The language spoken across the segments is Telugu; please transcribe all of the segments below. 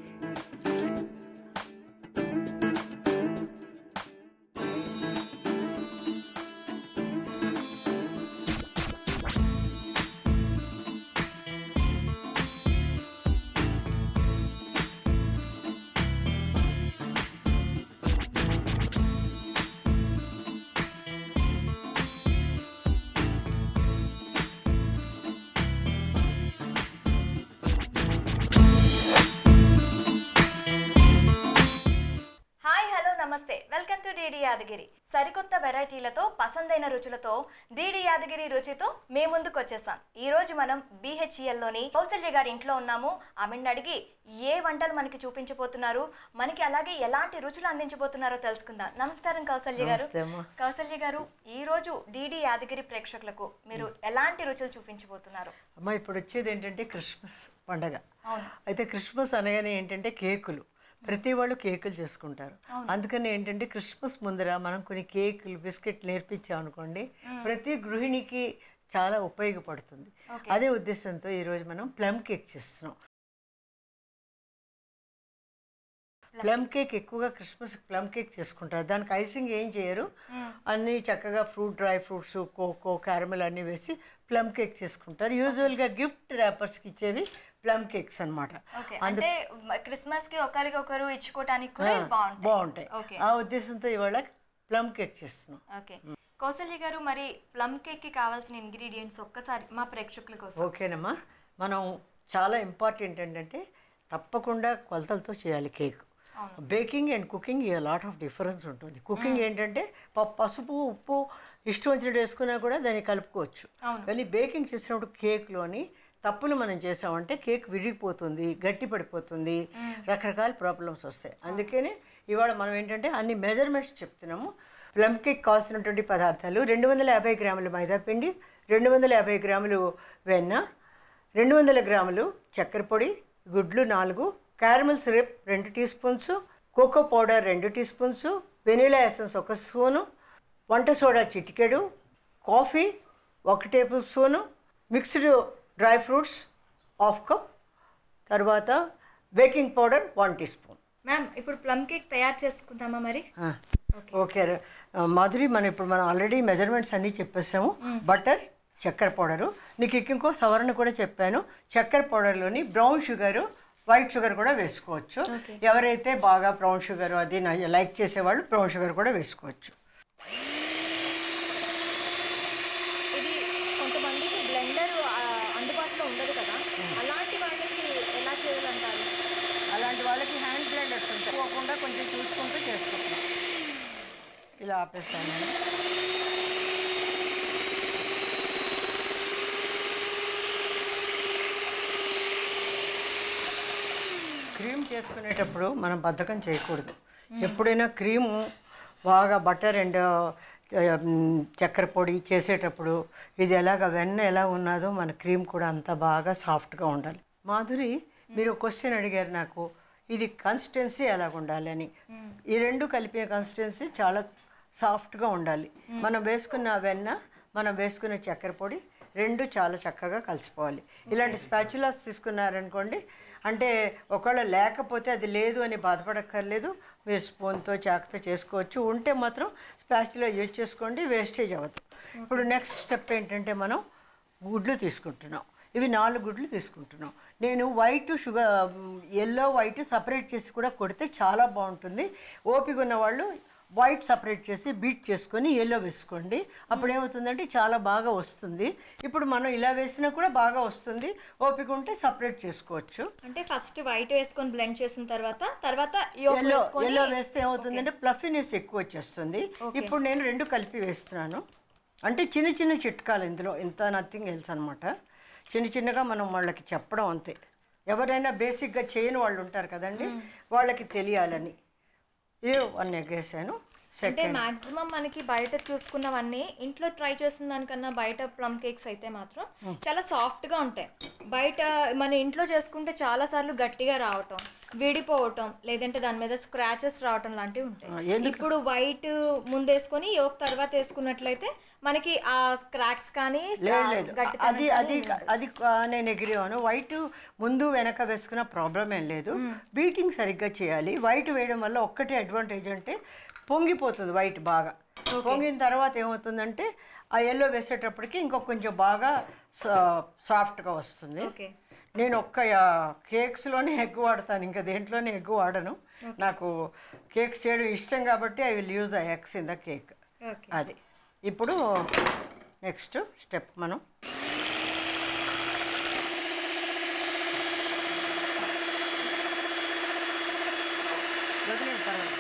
హాయ్ హలో నమస్తే వెల్కమ్ టు డిడి యాదగిరి సరికొత్త వెరైటీలతో పసందైన రుచులతో డిడి యాదగిరి రుచితో మీ ముందుకు వచ్చేసాం ఈ రోజు మనం BHEL లోని కౌసల్య గారి ఇంట్లో ఉన్నాము ఆమెను అడిగి ఏ వంటలు మనకి చూపించబోతున్నారు మనకి అలాగే ఎలాంటి రుచులు అందించబోతున్నారో తెలుసుకుందాం నమస్కారం కౌసల్య గారు నమస్తే అమ్మా. కౌసల్య గారు ఈ రోజు డిడి యాదగిరి ప్రేక్షకులకు మీరు ఎలాంటి రుచులు చూపించబోతున్నారు అమ్మ ఇప్పుడు వచ్చేది ఏంటంటే క్రిస్మస్ పండగ అవును అయితే క్రిస్మస్ అనగానే ఏంటంటే కేకులు ప్రతి వాళ్ళు కేకులు చేసుకుంటారు అందుకని ఏంటంటే క్రిస్మస్ ముందర మనం కొన్ని కేకులు బిస్కెట్ నేర్పించామనుకోండి ప్రతి గృహిణికి చాలా ఉపయోగపడుతుంది Okay. అదే ఉద్దేశంతో ఈరోజు మనం ప్లమ్ కేక్ చేస్తున్నాం ప్లమ్ కేక్ ఎక్కువగా క్రిస్మస్ ప్లమ్ కేక్ చేసుకుంటారు దానికి ఐసింగ్ ఏం చేయరు అన్నీ చక్కగా fruit dry fruits cocoa caramel అన్నీ వేసి ప్లమ్ కేక్ చేసుకుంటారు యూజువల్గా గిఫ్ట్ ర్యాపర్స్కి ఇచ్చేవి ప్లమ్ కేక్స్ అనమాట ఓకే అంటే క్రిస్మస్ కి ఒకరికి ఒకరు ఇచ్చుకోవడానికి కూడా ఇవి బాగుంటాయి బాగుంటాయి ఓకే ఆ ఉద్దేశంతో ఇవాళ ప్లమ్ కేక్ చేస్తున్నాం ఓకే కౌసల్య గారు మరి ప్లమ్ కేక్ కి కావాల్సిన ఇంగ్రీడియంట్స్ ఒక్కసారి మా ప్రేక్షకుల కోసం ఓకేనమ్మా మనం చాలా ఇంపార్టెంట్ ఏంటంటే తప్పకుండా కొలతలతో చేయాలి కేక్ అవును. Baking and cooking a lot of difference ఉంటుంది కుకింగ్ ఏంటంటే ప- పసుపు ఉప్పు ఇష్టం వచ్చినట్టు వేసుకున్నా కూడా దాన్ని కలుపుకోవచ్చు అవును. కానీ బేకింగ్ చేసినప్పుడు కేక్లోని తప్పులు మనం చేసామంటే కేక్ విరిగిపోతుంది గట్టి పడిపోతుంది రకరకాల ప్రాబ్లమ్స్ వస్తాయి అందుకని ఇవాళ మనం ఏంటంటే అన్ని మెజర్మెంట్స్ చెప్తున్నాము ప్లమ్ కేక్ కావాల్సినటువంటి పదార్థాలు రెండు వందల యాభై గ్రాములు మైదా పిండి రెండు వందల యాభై గ్రాములు వెన్న రెండు వందల గ్రాములు చక్కెర పొడి గుడ్లు నాలుగు క్యారమల్ సిరప్ రెండు టీ స్పూన్స్ కోకో పౌడర్ రెండు టీ స్పూన్స్ వెనీలా ఎసెన్స్ ఒక స్పూను వంట సోడా చిటికెడు కాఫీ ఒక tablespoon mixed dry fruits half cup తర్వాత baking powder one teaspoon ma'am ఇప్పుడు ప్లమ్ కేక్ తయారు చేసుకుందామా మరి ఓకే ర- ఆ, మాధురి మనం ఇప్పుడు మనం ఆల్రెడీ మెజర్మెంట్స్ అన్నీ చెప్పేసాము బటర్ చక్కెర పౌడరు నీకు ఇంకో సవరణ కూడా చెప్పాను చక్కెర పౌడర్లోని బ్రౌన్ షుగరు వైట్ షుగర్ కూడా వేసుకోవచ్చు ఎవరైతే బాగా బ్రౌన్ షుగర్ అది నా- లైక్ చేసేవాళ్ళు బ్రౌన్ షుగర్ కూడా వేసుకోవచ్చు ఇది కొంతమందికి బ్లెండర్ అందుబాటులో ఉండదు కదా అలాంటి వాళ్ళకి ఎలా చేయాలంటారు అలాంటి వాళ్ళకి హ్యాండ్ బ్లెండర్స్ ఉంటాయి పోకుండా కొంచెం చూసుకుంటూ చేసుకుంటున్నాం ఇలా ఆపేస్తాను నేను క్రీమ్ చేసుకునేటప్పుడు మనం బద్ధకం చేయకూడదు ఎప్పుడైనా క్రీము బాగా బటర్ అండ్ చక్కెర పొడి చేసేటప్పుడు ఇది ఎలాగ వెన్న ఎలా ఉన్నదో మన క్రీమ్ కూడా అంత బాగా సాఫ్ట్గా ఉండాలి మాధురి మీరు క్వశ్చన్ అడిగారు నాకు ఇది కన్సిస్టెన్సీ ఎలాగ ఉండాలి అని ఈ రెండు కలిపిన కన్సిస్టెన్సీ చాలా సాఫ్ట్గా ఉండాలి మనం వేసుకున్న వెన్న మనం వేసుకున్న చక్కెర పొడి రెండు చాలా చక్కగా కలిసిపోవాలి ఇలాంటి స్పాచులాస్ తీసుకున్నారనుకోండి అంటే ఒకవేళ లేకపోతే అది లేదు అని బాధపడక్కర్లేదు మీరు స్పూన్తో చాకుతో చేసుకోవచ్చు ఉంటే మాత్రం స్పాచులా యూజ్ చేసుకోండి వేస్టేజ్ అవ్వదు ఇప్పుడు నెక్స్ట్ స్టెప్ ఏంటంటే మనం గుడ్లు తీసుకుంటున్నాం ఇవి నాలుగు గుడ్లు తీసుకుంటున్నాం నేను white sugar yellow white separate చేసి కూడా కొడితే చాలా బాగుంటుంది ఓపిక ఉన్న వాళ్ళు వైట్ సపరేట్ చేసి బీట్ చేసుకొని ఎల్లో వేసుకోండి అప్పుడు ఏమవుతుందంటే చాలా బాగా వస్తుంది ఇప్పుడు మనం ఇలా వేసినా కూడా బాగా వస్తుంది ఓపిక ఉంటే సపరేట్ చేసుకోవచ్చు అంటే ఫస్ట్ వైట్ వేసుకొని బ్లెండ్ చేసిన తర్వాత తర్వాత yolk ఎల్లో వేసుకొని ఎల్లో వేస్తే ఏమవుతుందంటే ప్లఫీనెస్ ఎక్కువ వచ్చేస్తుంది ఇప్పుడు నేను రెండు కలిపి వేస్తున్నాను అంటే చిన్న చిన్న చిట్కాలు ఇందులో ఇంత నథింగ్ ఎల్స్ అనమాట చిన్న చిన్నగా మనం వాళ్ళకి చెప్పడం అంతే ఎవరైనా బేసిక్గా చేయని వాళ్ళు ఉంటారు కదండి వాళ్ళకి తెలియాలని ఇది వన్ ఎగ్ వేసాను అంటే సెకండ్ మాక్సిమం మనకి బయట చూసుకున్నవన్నీ ఇంట్లో ట్రై చేసిన దానికన్నా బయట ప్లమ్ కేక్స్ అయితే మాత్రం చాలా సాఫ్ట్ గా ఉంటాయి బయట మన ఇంట్లో చేసుకుంటే చాలా సార్లు గట్టిగా రావటం విడిపోవటం లేదంటే దాని మీద స్క్రాచెస్ రావటం లాంటివి ఆ, ఉంటాయి ఎందుకు? ఇప్పుడు వైట్ ముందేసుకొని యోక్ తర్వాత వేసుకున్నట్లయితే మనకి ఆ క్రాక్స్ కానీ లేదు లేదు గట్టితనం అది అది అది ఆ, నేను ఎగిరేవాను వైట్ ముందు వెనక వేసుకున్న ప్రాబ్లం ఏం లేదు బీటింగ్ సరిగ్గా చేయాలి వైట్ వేయడం వల్ల ఒక్కటే అడ్వాంటేజ్ అంటే పొంగిపోతుంది వైట్ బాగా పొంగిన తర్వాత ఏమవుతుందంటే ఆ ఎల్లో వేసేటప్పటికి ఇంకొక కొంచెం బాగా సాఫ్ట్గా వస్తుంది ఓకే నేను ఒక్క ఆ, కేక్స్లోనే ఎగ్ వాడతాను ఇంకా దేంట్లోనే ఎగ్ వాడను నాకు కేక్స్ చేయడం ఇష్టం కాబట్టి I will use the eggs in the cake okay అది ఇప్పుడు నెక్స్ట్ స్టెప్ మనం వదిలేయండి, పర్వాలేదు.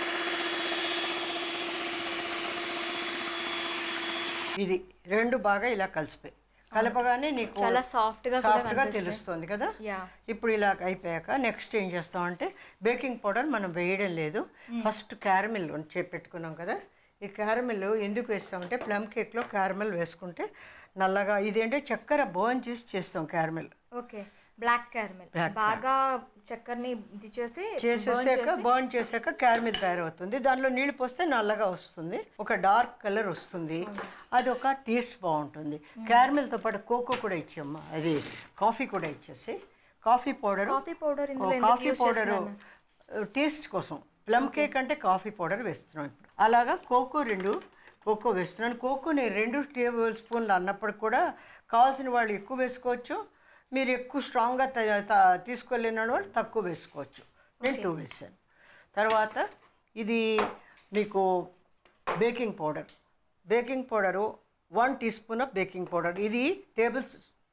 ఇది రెండు బాగా ఇలా కలిసిపోయి కలపగానే నీకు చాలా సాఫ్ట్ గా కూడా సాఫ్ట్గా తెలుస్తుంది కదా యా ఇప్పుడు ఇలా అయిపోయాక నెక్స్ట్ ఏం చేస్తామంటే బేకింగ్ పౌడర్ మనం వేయడం లేదు ఫస్ట్ క్యారమిల్ పెట్టుకున్నాం కదా ఈ క్యారమిల్ ఎందుకు వేస్తామంటే ప్లమ్ కేక్లో క్యారమిల్ వేసుకుంటే నల్లగా ఇదేంటే చక్కెర బర్న్ చేసి చేస్తాం క్యారమిల్ ఓకే బ్లాక్ క్యారమెల్ బాగా చక్కెరని ఇది చేసి చేసేసాక బర్న్ చేశాక క్యారమిల్ తయారవుతుంది దానిలో నీళ్ళు పోస్తే నల్లగా వస్తుంది ఒక డార్క్ కలర్ వస్తుంది అది ఒక టేస్ట్ బాగుంటుంది క్యారమిల్తో పాటు కోకో కూడా ఇచ్చామ్మా అది కాఫీ కూడా ఇచ్చేసి కాఫీ పౌడర్ కాఫీ పౌడర్ ఇందులో ఎందుకు కాఫీ యూస్ పౌడర్ టేస్ట్ కోసం ప్లమ్ కేక్ అంటే కాఫీ పౌడర్ వేస్తున్నాం ఇప్పుడు అలాగా కోకో రెండు కోకో వేస్తున్నాను కోకో నేను రెండు టేబుల్ స్పూన్లు అన్నప్పుడు కూడా కావాల్సిన వాళ్ళు ఎక్కువ వేసుకోవచ్చు మీరు ఎక్కువ స్ట్రాంగ్గా త- త- తీసుకోలేని వాళ్ళు తక్కువ వేసుకోవచ్చు నేను టూ వేసాను తర్వాత ఇది మీకు baking powder baking powder one teaspoon of baking powder ఇది టేబుల్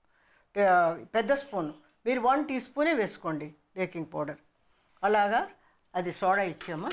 పెద్ద స్పూన్ మీరు వన్ టీ స్పూనే వేసుకోండి బేకింగ్ పౌడర్ అలాగా అది సోడా ఇచ్చామా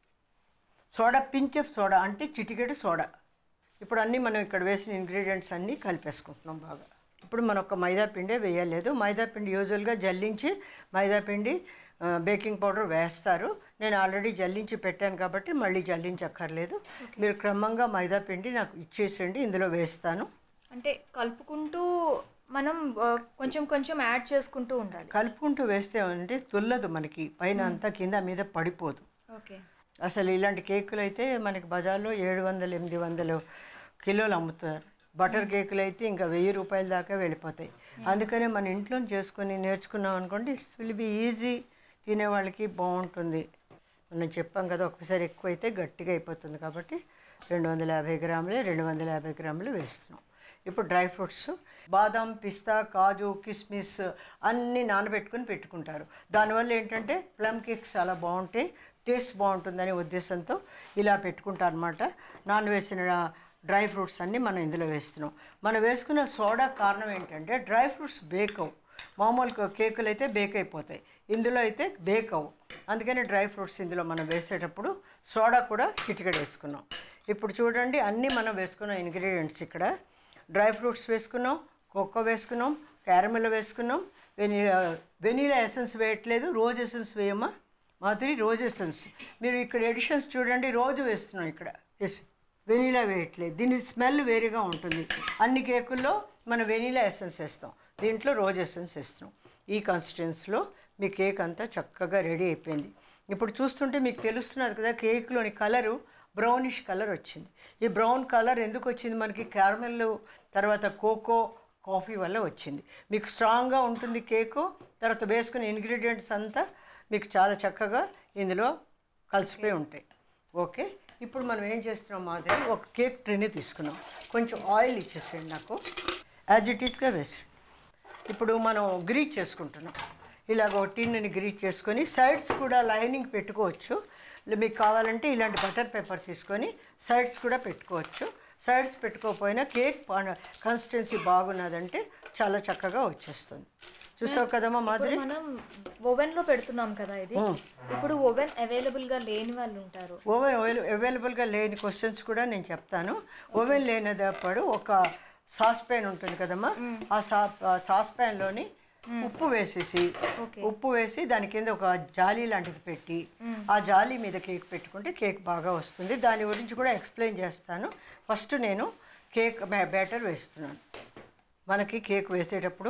సోడా పించ్ ఆఫ్ సోడా అంటే చిటికెడు సోడా ఇప్పుడు అన్నీ మనం ఇక్కడ వేసిన ఇంగ్రీడియంట్స్ అన్నీ కలిపేసుకుంటున్నాం బాగా ఇప్పుడు మనం ఒక మైదా పిండే వేయలేదు మైదా పిండి యూజువల్గా జల్లించి మైదా పిండి ఆ, బేకింగ్ పౌడర్ వేస్తారు నేను ఆల్రెడీ జల్లించి పెట్టాను కాబట్టి మళ్ళీ జల్లించక్కర్లేదు మీరు క్రమంగా మైదా పిండి నాకు ఇచ్చేసేయండి ఇందులో వేస్తాను అంటే కలుపుకుంటూ మనం ఆ, కొంచెం కొంచెం యాడ్ చేసుకుంటూ ఉండాలి కలుపుకుంటూ వేస్తే అంటే తుల్లదు మనకి పైన అంతా కింద మీద పడిపోదు ఓకే అసలు ఇలాంటి కేకులు అయితే మనకి బజార్లో ఏడు వందలు ఎనిమిది వందలు కిలోలు అమ్ముతారు బటర్ కేకులు అయితే ఇంకా వెయ్యి రూపాయల దాకా వెళ్ళిపోతాయి అందుకనే మన ఇంట్లో చేసుకొని నేర్చుకున్నాం అనుకోండి ఇట్స్ విల్ బి ఈజీ తినే వాళ్ళకి బాగుంటుంది మనం చెప్పాం కదా ఒకసారి ఎక్కువ అయితే గట్టిగా అయిపోతుంది కాబట్టి రెండు వందల యాభై గ్రాములే రెండు వందల యాభై గ్రాములు వేస్తున్నాం ఇప్పుడు డ్రై ఫ్రూట్స్ బాదం పిస్తా కాజు కిస్మిస్ అన్నీ నానబెట్టుకొని పెట్టుకుంటారు దానివల్ల ఏంటంటే ప్లమ్ కేక్స్ చాలా బాగుంటాయి టేస్ట్ బాగుంటుందనే ఉద్దేశంతో ఇలా పెట్టుకుంటారు అనమాట నాన్ వేసిన డ్రై ఫ్రూట్స్ అన్నీ మనం ఇందులో వేస్తున్నాం మనం వేసుకున్న సోడా కారణం ఏంటంటే డ్రై ఫ్రూట్స్ బేక్ అవ్వు మామూలు క- కేకులు అయితే బేక్ అయిపోతాయి ఇందులో అయితే బేక్ అవ్వు అందుకని డ్రై ఫ్రూట్స్ ఇందులో మనం వేసేటప్పుడు సోడా కూడా చిటికెడు వేసుకున్నాం ఇప్పుడు చూడండి అన్నీ మనం వేసుకున్న ఇంగ్రీడియంట్స్ ఇక్కడ డ్రై ఫ్రూట్స్ వేసుకున్నాం కోకో వేసుకున్నాం క్యారమెల్ వేసుకున్నాం వెనీలా వెనీలా ఎసెన్స్ వేయట్లేదు రోజ్ ఎసెన్స్ వేయమ్మా మాధురి రోజ్ ఎసెన్స్ మీరు ఇక్కడ ఎడిషన్స్ చూడండి రోజు వేస్తున్నాం ఇక్కడ ఎస్ వెనీలా వేయట్లేదు దీని స్మెల్ వేరేగా ఉంటుంది అన్ని కేకుల్లో మనం వెనీలా ఎసెన్స్ వేస్తాం దీంట్లో రోజ్ ఎసెన్స్ వేస్తున్నాం ఈ కన్సిస్టెన్స్లో మీ కేక్ అంతా చక్కగా రెడీ అయిపోయింది ఇప్పుడు చూస్తుంటే మీకు తెలుస్తున్నది కదా కేక్లోని కలరు బ్రౌనిష్ కలర్ వచ్చింది ఈ బ్రౌన్ కలర్ ఎందుకు వచ్చింది మనకి క్యారమెల్ తర్వాత కోకో కాఫీ వల్ల వచ్చింది మీకు స్ట్రాంగ్గా ఉంటుంది కేకు తర్వాత వేసుకునే ఇంగ్రీడియంట్స్ అంతా మీకు చాలా చక్కగా ఇందులో కలిసిపోయి ఉంటాయి ఓకే ఇప్పుడు మనం ఏం చేస్తున్నాం మాదిరి ఒక కేక్ ట్రేని తీసుకున్నాం కొంచెం ఆయిల్ ఇచ్చేసేయండి నాకు యాజ్ ఇట్ ఈస్గా వేసి ఇప్పుడు మనం గ్రీజ్ చేసుకుంటున్నాం ఇలాగ ఒక టిన్ని గ్రీజ్ చేసుకొని సైడ్స్ కూడా లైనింగ్ పెట్టుకోవచ్చు లే- మీకు కావాలంటే ఇలాంటి బటర్ పేపర్ తీసుకొని సైడ్స్ కూడా పెట్టుకోవచ్చు సైడ్స్ పెట్టుకోకపోయినా కేక్ కన్సిస్టెన్సీ బాగున్నదంటే చాలా చక్కగా వచ్చేస్తుంది చూసావు కదమ్మా మాదిరి ఇప్పుడు మనం ఓవెన్ లో పెడుతున్నాం కదా ఇది ఇప్పుడు ఓవెన్ అవైలబుల్ గా లేని వాళ్ళు ఉంటారు ఓవెన్ అవైలబుల్గా లేని క్వశ్చన్స్ కూడా నేను చెప్తాను ఓవెన్ లేనిదప్పుడు ఒక సాస్ ప్యాన్ ఉంటుంది కదమ్మా ఆ సా సాస్ ప్యాన్లోని ఉప్పు వేసేసి ఓకే ఉప్పు వేసి దాని కింద ఒక జాలీ లాంటిది పెట్టి ఆ జాలీ మీద కేక్ పెట్టుకుంటే కేక్ బాగా వస్తుంది దాని గురించి కూడా ఎక్స్ప్లెయిన్ చేస్తాను ఫస్ట్ నేను కేక్ బ్యాటర్ వేస్తున్నాను మనకి కేక్ వేసేటప్పుడు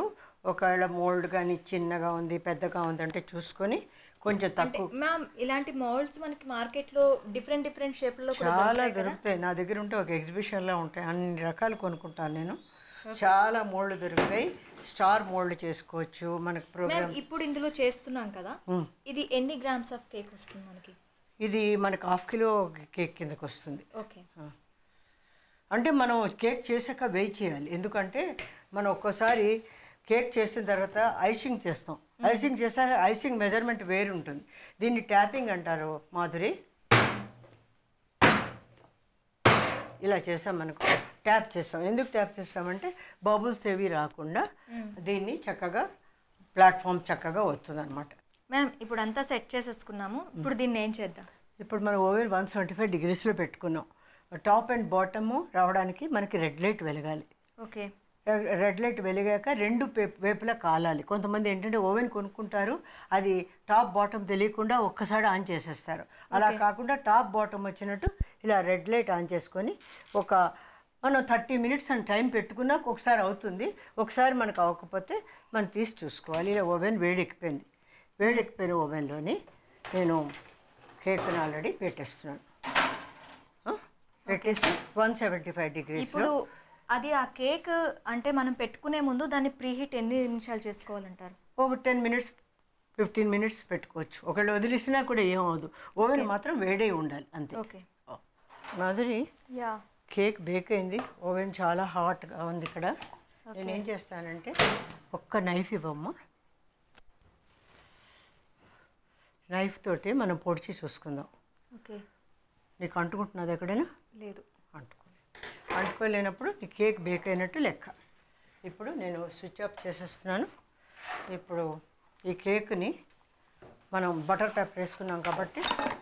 ఒకవేళ మోల్డ్ కానీ చిన్నగా ఉంది పెద్దగా ఉంది అంటే చూసుకొని కొంచెం అంటే తక్కువ మ్యామ్ ఇలాంటి మోల్డ్స్ మనకి మార్కెట్లో డిఫరెంట్ డిఫరెంట్ షేప్లో కూడా చాలా దొరుకుతాయి కదా దొరుకుతాయి నా దగ్గర ఉంటే ఒక ఎగ్జిబిషన్లో ఉంటాయి అన్ని రకాలు కొనుక్కుంటాను నేను చాలా మోల్డ్ దొరుకుతాయి స్టార్ మోల్డ్ చేసుకోవచ్చు మనకు ప్రోగ్రామ్ మ్యామ్ ఇప్పుడు ఇందులో చేస్తున్నాం కదా ఇది ఎన్ని గ్రామ్స్ ఆఫ్ కేక్ వస్తుంది మనకి ఇది మనకు హాఫ్ కిలో కేక్ కిందకు వస్తుంది ఓకే అంటే మనం కేక్ చేశాక వెయిట్ చేయాలి ఎందుకంటే మనం ఒక్కోసారి కేక్ చేసిన తర్వాత ఐసింగ్ చేస్తాం ఐసింగ్ చేసాక ఐసింగ్ మెజర్మెంట్ వేరు ఉంటుంది దీన్ని ట్యాపింగ్ అంటారు మాధురి ఇలా చేసాం మనకు ట్యాప్ చేస్తాం ఎందుకు ట్యాప్ చేస్తామంటే బబుల్స్ ఏవి రాకుండా దీన్ని చక్కగా ప్లాట్ఫామ్ చక్కగా వస్తుంది అనమాట మ్యామ్ ఇప్పుడు అంతా సెట్ చేసేసుకున్నాము ఇప్పుడు దీన్ని ఏం చేద్దాం ఇప్పుడు మనం ఓవెన్ వన్ సెవెంటీ ఫైవ్ డిగ్రీస్లో పెట్టుకున్నాం టాప్ అండ్ బాటము రావడానికి మనకి రెడ్ లైట్ వెలగాలి ఓకే రెడ్ లైట్ వెలిగాక రెండు పే- వైపులా కాలాలి కొంతమంది ఏంటంటే ఓవెన్ కొనుక్కుంటారు అది టాప్ బాటమ్ తెలియకుండా ఒక్కసారి ఆన్ చేసేస్తారు అలా కాకుండా టాప్ బాటమ్ వచ్చినట్టు ఇలా రెడ్ లైట్ ఆన్ చేసుకొని ఒక మనం థర్టీ మినిట్స్ అని టైం పెట్టుకున్నా ఒకసారి అవుతుంది ఒకసారి మనకు అవ్వకపోతే మనం తీసి చూసుకోవాలి ఇలా ఓవెన్ వేడెక్కిపోయింది వేడెక్కిపోయిన ఓవెన్లోని నేను కేక్ని ఆల్రెడీ పెట్టేస్తున్నాను ఆ? పెట్టేసి వన్ సెవెంటీ ఫైవ్ డిగ్రీస్లో ఇప్పుడు అది ఆ కేక్ అంటే మనం పెట్టుకునే ముందు దాన్ని ప్రీహీట్ ఎన్ని నిమిషాలు చేసుకోవాలంటారు ఒక టెన్ మినిట్స్ ఫిఫ్టీన్ మినిట్స్ పెట్టుకోవచ్చు ఒకళ్ళు వదిలేసినా కూడా ఏమవదు ఓవెన్ మాత్రం వేడే ఉండాలి అంతే okay Madhuri yeah cake bake అయింది ఓవెన్ చాలా హాట్గా ఉంది ఇక్కడ నేను ఏం చేస్తానంటే ఒక్క నైఫ్ ఇవ్వమ్మా నైఫ్ తోటి మనం పొడిచి చూసుకుందాం ఓకే నీకు అంటుకుంటున్నది ఎక్కడైనా లేదు అంటుకోలేదు అంటుకోలేనప్పుడు నీ కేక్ బేక్ అయినట్టు లెక్క ఇప్పుడు నేను స్విచ్ ఆఫ్ చేసేస్తున్నాను ఇప్పుడు ఈ కేక్ని మనం బటర్ పేపర్ వేసుకున్నాం కాబట్టి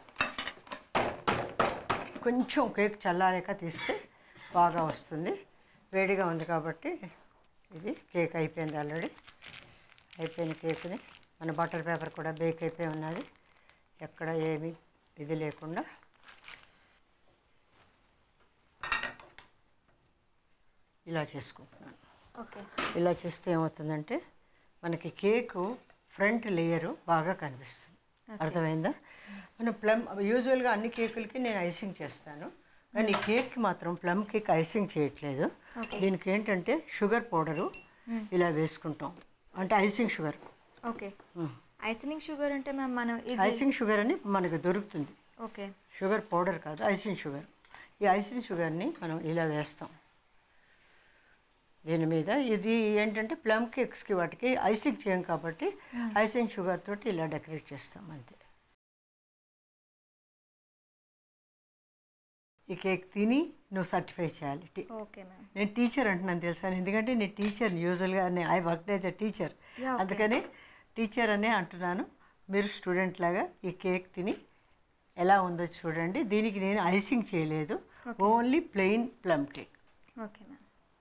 కొంచెం కేక్ చల్లారాక తీస్తే బాగా వస్తుంది వేడిగా ఉంది కాబట్టి ఇది కేక్ అయిపోయింది ఆల్రెడీ అయిపోయిన కేక్ని మన బటర్ పేపర్ కూడా బేక్ అయిపోయి ఉన్నది ఎక్కడ ఏమి ఇది లేకుండా ఇలా చేసుకుంటున్నాను ఓకే ఇలా చేస్తే ఏమవుతుందంటే మనకి కేకు ఫ్రంట్ లేయరు బాగా కనిపిస్తుంది అర్థమైందా మనం ప్లమ్ యూజువల్గా అన్ని కేకులకి నేను ఐసింగ్ చేస్తాను కానీ ఈ కేక్కి మాత్రం ప్లమ్ కేక్ ఐసింగ్ చేయట్లేదు దీనికి ఏంటంటే షుగర్ పౌడరు ఇలా వేసుకుంటాం అంటే icing sugar okay icing sugar అంటే మ్యామ్ మనం ఇది ఐసింగ్ షుగర్ అని మనకు దొరుకుతుంది ఓకే షుగర్ పౌడర్ కాదు ఐసింగ్ షుగర్ ఈ ఐసింగ్ షుగర్ని మనం ఇలా వేస్తాం దీని మీద ఇది ఏంటంటే ప్లమ్ కేక్స్కి వాటికి ఐసింగ్ చేయం కాబట్టి ఐసింగ్ షుగర్ తోటి ఇలా డెకరేట్ చేస్తాం అంతే ఈ కేక్ తిని నువ్వు సర్టిఫై చేయాలి టి- ఓకే మ్యామ్ నేను టీచర్ అంటున్నాను తెలుసా ఎందుకంటే నేను టీచర్ యూజువల్గా I work as a teacher Yeah, okay. అందుకని టీచర్ అనే అంటున్నాను మీరు స్టూడెంట్ లాగా ఈ కేక్ తిని ఎలా ఉందో చూడండి దీనికి నేను ఐసింగ్ చేయలేదు only plain plum cake okay ma'am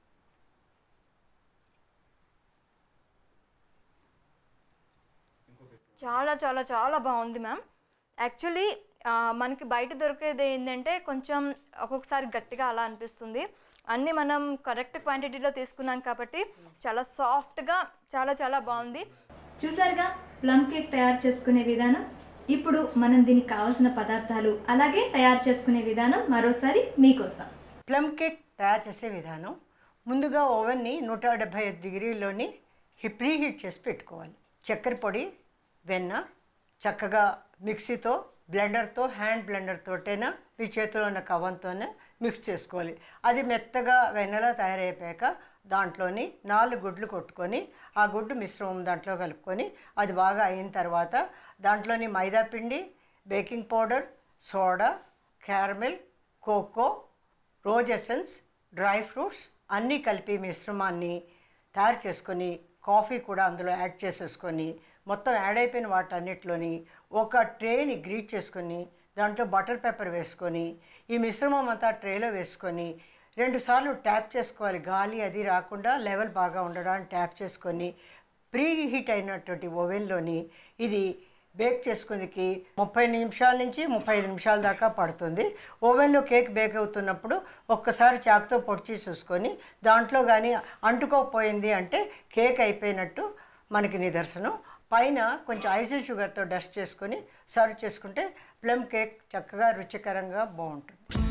చాలా చాలా చాలా బాగుంది మ్యామ్ యాక్చువల్లీ మనకి బయట దొరికేది ఏంటంటే కొంచెం ఒక్కొక్కసారి గట్టిగా అలా అనిపిస్తుంది అన్నీ మనం కరెక్ట్ క్వాంటిటీలో తీసుకున్నాం కాబట్టి చాలా సాఫ్ట్గా చాలా చాలా బాగుంది చూసారుగా ప్లమ్ కేక్ తయారు చేసుకునే విధానం ఇప్పుడు మనం దీనికి కావాల్సిన పదార్థాలు అలాగే తయారు చేసుకునే విధానం మరోసారి మీకోసం ప్లమ్ కేక్ తయారు చేసే విధానం ముందుగా ఓవెన్ని నూట డెబ్భై ఐదు డిగ్రీలోని ప్రీ హీట్ చేసి పెట్టుకోవాలి చక్కెర పొడి వెన్న చక్కగా మిక్సీతో బ్లెండర్తో హ్యాండ్ బ్లెండర్ తోటైనా మీ చేతిలో ఉన్న కవంతోనే మిక్స్ చేసుకోవాలి అది మెత్తగా వెన్నలా తయారైపోయాక దాంట్లోని నాలుగు గుడ్లు కొట్టుకొని ఆ గుడ్డు మిశ్రమం దాంట్లో కలుపుకొని అది బాగా అయిన తర్వాత దాంట్లోని మైదా పిండి baking powder soda caramel cocoa rose essence dry fruits అన్నీ కలిపి మిశ్రమాన్ని తయారు చేసుకొని కాఫీ కూడా అందులో యాడ్ చేసేసుకొని మొత్తం యాడ్ అయిపోయిన వాటన్నిటిలోని ఒక ట్రేని గ్రీట్ చేసుకొని దాంట్లో బటర్ పెప్పర్ వేసుకొని ఈ మిశ్రమం అంతా ట్రేలో వేసుకొని రెండుసార్లు ట్యాప్ చేసుకోవాలి గాలి అది రాకుండా లెవెల్ బాగా ఉండడానికి ట్యాప్ చేసుకొని ప్రీ హీట్ అయినటువంటి ఓవెన్లోని ఇది బేక్ చేసుకుందికి ముప్పై నిమిషాల నుంచి ముప్పై ఐదు నిమిషాల దాకా పడుతుంది ఓవెన్లో కేక్ బేక్ అవుతున్నప్పుడు ఒక్కసారి చాకుతో పొడిచి చూసుకొని దాంట్లో కానీ అంటుకోకపోయింది అంటే కేక్ అయిపోయినట్టు మనకి నిదర్శనం పైన కొంచెం ఐసిల్ షుగర్తో డస్ట్ చేసుకొని సర్వ్ చేసుకుంటే ప్లమ్ కేక్ చక్కగా రుచికరంగా బాగుంటుంది